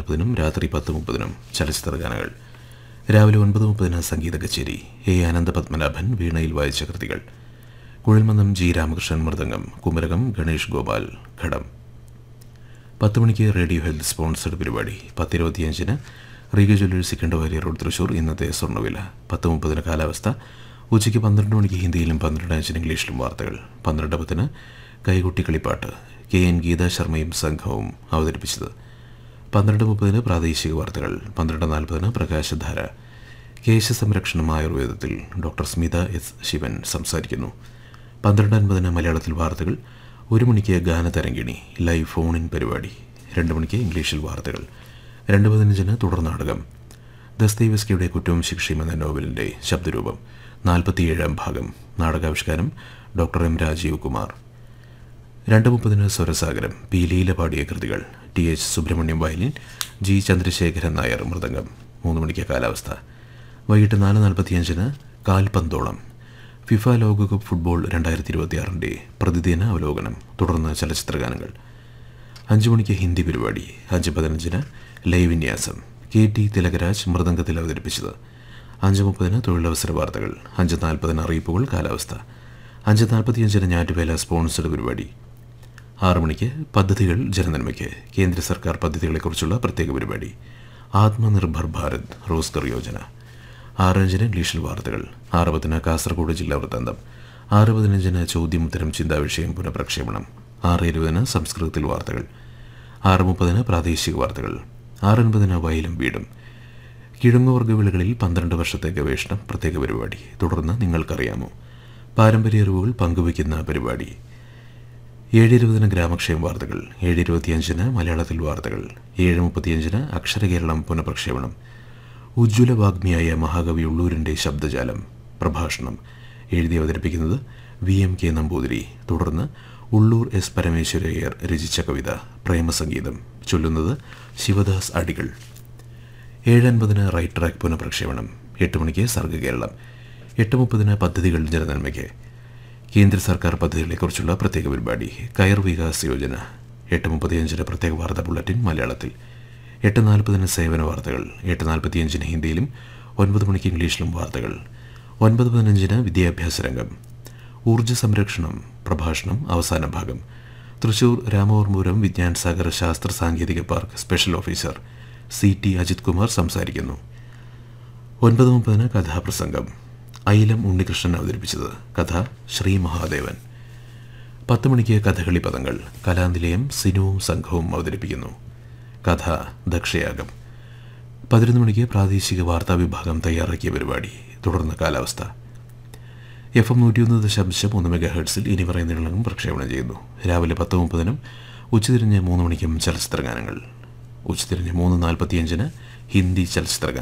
നാൽപ്പതിനും രാത്രി പത്ത് മുപ്പതിനും ചലച്ചിത്ര ഗാനങ്ങൾ രാവിലെ ഒൻപത് മുപ്പതിന് സംഗീത കച്ചേരി എ ആനന്ദ പത്മനാഭൻ വീണയിൽ വായിച്ച കൃതികൾ കുഴൽമന്നം ജി രാമകൃഷ്ണൻ മൃദംഗം കുമരകം ഗണേഷ് ഗോപാൽ ഘടം പത്ത് മണിക്ക് റേഡിയോ ഹെൽത്ത് സ്പോൺസർഡ് പരിപാടി പത്തിരുപത്തിയഞ്ചിന് റീഗ ജ്വല്ലേഴ്സ് സിക്കണ്ടവാലി റോഡ് തൃശൂർ ഇന്നത്തെ സ്വർണ്ണവില പത്ത് മുപ്പതിന് കാലാവസ്ഥ ഉച്ചയ്ക്ക് പന്ത്രണ്ട് മണിക്ക് ഹിന്ദിയിലും പന്ത്രണ്ട് അഞ്ചിന് ഇംഗ്ലീഷിലും വാർത്തകൾ പന്ത്രണ്ട് പത്തിന് കൈകൊട്ടി കളിപ്പാട്ട് കെ എൻ ഗീതാ ശർമ്മയും സംഘവും അവതരിപ്പിച്ചത് പന്ത്രണ്ട് മുപ്പതിന് പ്രാദേശിക വാർത്തകൾ പന്ത്രണ്ട് നാൽപ്പതിന് പ്രകാശധാര കേശ സംരക്ഷണം ആയുർവേദത്തിൽ ഡോക്ടർ സ്മിത എസ് ശിവൻ സംസാരിക്കുന്നു പന്ത്രണ്ട് അൻപതിന് മലയാളത്തിൽ വാർത്തകൾ ഒരു മണിക്ക് ഗാനതരംഗിണി ലൈവ് ഫോൺ ഇൻ പരിപാടി രണ്ട് മണിക്ക് ഇംഗ്ലീഷിൽ വാർത്തകൾ രണ്ട് പതിനഞ്ചിന് തുടർ നാടകം ദസ്തേവസ്കിയുടെ കുറ്റവും ശിക്ഷയും എന്ന നോവലിൻ്റെ ശബ്ദരൂപം നാൽപ്പത്തിയേഴാം ഭാഗം നാടകാവിഷ്കാരം ഡോക്ടർ എം രാജീവ് കുമാർ രണ്ട് മുപ്പതിന് സ്വരസാഗരം പി ലീല പാടിയ കൃതികൾ T H Subrahmanyam violin G Chandrasekharan Nair mridangam മൂന്ന് മണിക്ക് കാലാവസ്ഥ വൈകിട്ട് നാല് നാൽപ്പത്തിയഞ്ചിന് കാൽപന്തോളം ഫിഫ ലോകകപ്പ് ഫുട്ബോൾ രണ്ടായിരത്തി ഇരുപത്തിയാറിൻ്റെ പ്രതിദിന അവലോകനം തുടർന്ന് ചലച്ചിത്ര ഗാനങ്ങൾ അഞ്ച് മണിക്ക് ഹിന്ദി പരിപാടി അഞ്ച് പതിനഞ്ചിന് ലൈവ് വിന്യാസം കെ ടി തിലകരാജ് മൃദംഗത്തിൽ അവതരിപ്പിച്ചത് അഞ്ച് മുപ്പതിന് തൊഴിലവസര വാർത്തകൾ അഞ്ച് നാൽപ്പതിന് അറിയിപ്പുകൾ കാലാവസ്ഥ അഞ്ച് നാൽപ്പത്തിയഞ്ചിന് ഞാറ്റുവേല സ്പോൺസർഡ് പരിപാടി ആറു മണിക്ക് പദ്ധതികൾ ജനനന്മയ്ക്ക് കേന്ദ്ര സർക്കാർ പദ്ധതികളെക്കുറിച്ചുള്ള പ്രത്യേക പരിപാടി ആത്മനിർഭർ ഭാരത് റോസ്ഗർ യോജന ആറ് അഞ്ചിന് ഇംഗ്ലീഷിൽ വാർത്തകൾ ആറ് പത്തിന് കാസർഗോഡ് ജില്ലാ വൃത്താന്തം ആറ് പതിനഞ്ചിന് ചോദ്യം ഉത്തരം ചിന്താവിഷയം പുനഃപ്രക്ഷേപണം ആറ് ഇരുപതിന് സംസ്കൃതത്തിൽ വാർത്തകൾ ആറ് മുപ്പതിന് പ്രാദേശിക വാർത്തകൾ ആറ് അൻപതിന് വയലും വീടും കിഴങ്ങുവർഗ്ഗ വിളകളിൽ പന്ത്രണ്ട് വർഷത്തെ ഗവേഷണം പ്രത്യേക പരിപാടി തുടർന്ന് നിങ്ങൾക്കറിയാമോ പാരമ്പര്യ അറിവുകൾ പങ്കുവയ്ക്കുന്ന പരിപാടി ഏഴ് ഇരുപതിന് ഗ്രാമക്ഷേമ വാർത്തകൾ ഏഴ് ഇരുപത്തിയഞ്ചിന് മലയാളത്തിൽ വാർത്തകൾ ഏഴ് മുപ്പത്തിയഞ്ചിന് അക്ഷരകേരളം പുനഃപ്രക്ഷേപണം ഉജ്ജ്വല വാഗ്മിയായ മഹാകവി ഉള്ളൂരിൻ്റെ ശബ്ദജാലം പ്രഭാഷണം എഴുതി അവതരിപ്പിക്കുന്നത് വി എം കെ നമ്പൂതിരി തുടർന്ന് ഉള്ളൂർ എസ് പരമേശ്വരയ്യർ രചിച്ച കവിത പ്രേമസംഗീതം ചൊല്ലുന്നത് ശിവദാസ് അടികൾ ഏഴൻപതിന് റൈറ്റ് ട്രാക്ക് പുനഃപ്രക്ഷേപണം എട്ട് മണിക്ക് സർഗകേരളം എട്ട് മുപ്പതിന് പദ്ധതികൾ ജനനന്മയ്ക്ക് കേന്ദ്ര സർക്കാർ പദ്ധതികളെക്കുറിച്ചുള്ള പ്രത്യേക പരിപാടി കയർ വികാസ് യോജന എട്ട് മുപ്പത്തിയഞ്ചിന് പ്രത്യേക വാർത്താ ബുള്ളറ്റിൻ മലയാളത്തിൽ എട്ട് നാൽപ്പതിന് സേവന വാർത്തകൾ എട്ട് നാൽപ്പത്തിയഞ്ചിന് ഹിന്ദിയിലും ഒൻപത് മണിക്ക് ഇംഗ്ലീഷിലും വാർത്തകൾ ഒൻപത് പതിനഞ്ചിന് വിദ്യാഭ്യാസ രംഗം ഊർജ്ജ സംരക്ഷണം പ്രഭാഷണം അവസാന ഭാഗം തൃശൂർ രാമവർമപുരം വിജ്ഞാൻ സാഗർ ശാസ്ത്ര സാങ്കേതിക park special officer C T Ajith Kumar സംസാരിക്കുന്നു ഒൻപത് മുപ്പതിന് കഥാപ്രസംഗം അയിലം ഉണ്ണികൃഷ്ണൻ അവതരിപ്പിച്ചത് കഥ ശ്രീ മഹാദേവൻ പത്ത് മണിക്ക് കഥകളി പദങ്ങൾ കലാനിലയം സിനുവും സംഘവും അവതരിപ്പിക്കുന്നു കഥ ദക്ഷയാഗം പതിനൊന്ന് മണിക്ക് പ്രാദേശിക വാർത്താ വിഭാഗം തയ്യാറാക്കിയ പരിപാടി തുടർന്ന് കാലാവസ്ഥ എഫ് എം നൂറ്റിയൊന്ന് ദശാംശം മൂന്ന് മെഗാ ഹെർട്സിൽ ഇനി പറയുന്ന നീളങ്ങളും പ്രക്ഷേപണം ചെയ്യുന്നു രാവിലെ പത്ത് മുപ്പതിനും ഉച്ചതിരിഞ്ഞ് മൂന്ന് മണിക്കും ചലച്ചിത്ര ഗാനങ്ങൾ ഉച്ചതിരിഞ്ഞ് മൂന്ന് നാൽപ്പത്തിയഞ്ചിന് ഹിന്ദി ചലച്ചിത്ര ഗാനങ്ങൾ